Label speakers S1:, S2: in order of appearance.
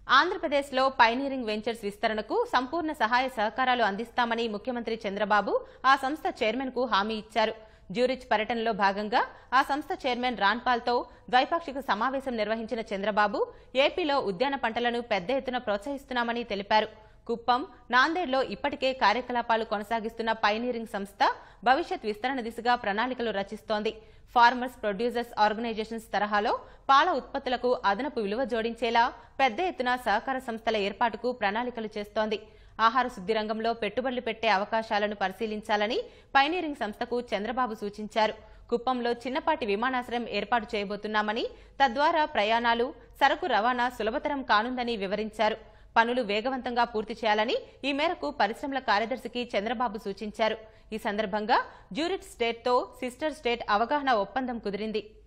S1: ఆంధ్రప్రదేశ్లో pioneering ventures విస్తరణకు సంపూర్ణ సహాయ సహకారాలు అందిస్తామని ముఖ్యమంత్రి చంద్రబాబు ఆ సంస్థ చైర్మన్ కు హామీ ఇచ్చారు జ్యూరిచ్ పర్యటనలో భాగంగా ఆ సంస్థ చైర్మన్ రాన్పాల్తో ద్వైపాక్షిక సమావేశం నిర్వహించిన చంద్రబాబు ఏపీలో ఉద్యాన పంటలను పెద్ద ఎత్తున ప్రోత్సహిస్తున్నామని తెలిపారు కుప్పం నాందేడ్లో ఇప్పటికే కార్యకలాపాలు కొనసాగిస్తున్న పైనీరింగ్ సంస్థ భవిష్యత్ విస్తరణ దిశగా ప్రణాళికలు రచిస్తోంది ఫార్మర్స్ ప్రొడ్యూసర్స్ ఆర్గనైజేషన్స్ తరహాలో పాల ఉత్పత్తులకు అదనపు విలువ జోడించేలా పెద్ద ఎత్తున సహకార సంస్థల ఏర్పాటుకు ప్రణాళికలు చేస్తోంది ఆహార శుద్ధి రంగంలో పెట్టుబడులు పెట్టే అవకాశాలను పరిశీలించాలని పైనీరింగ్ సంస్థకు చంద్రబాబు సూచించారు కుప్పంలో చిన్నపాటి విమానాశ్రయం ఏర్పాటు చేయబోతున్నామని తద్వారా ప్రయాణాలు సరకు రవాణా సులభతరం కానుందని వివరించారు పనులు వేగవంతంగా పూర్తి చేయాలని ఈ మేరకు పరిశ్రమల కార్యదర్శికి చంద్రబాబు సూచించారు ఈ సందర్భంగా జ్యూరిట్ స్టేట్తో సిస్టర్ స్టేట్ అవగాహన ఒప్పందం కుదిరింది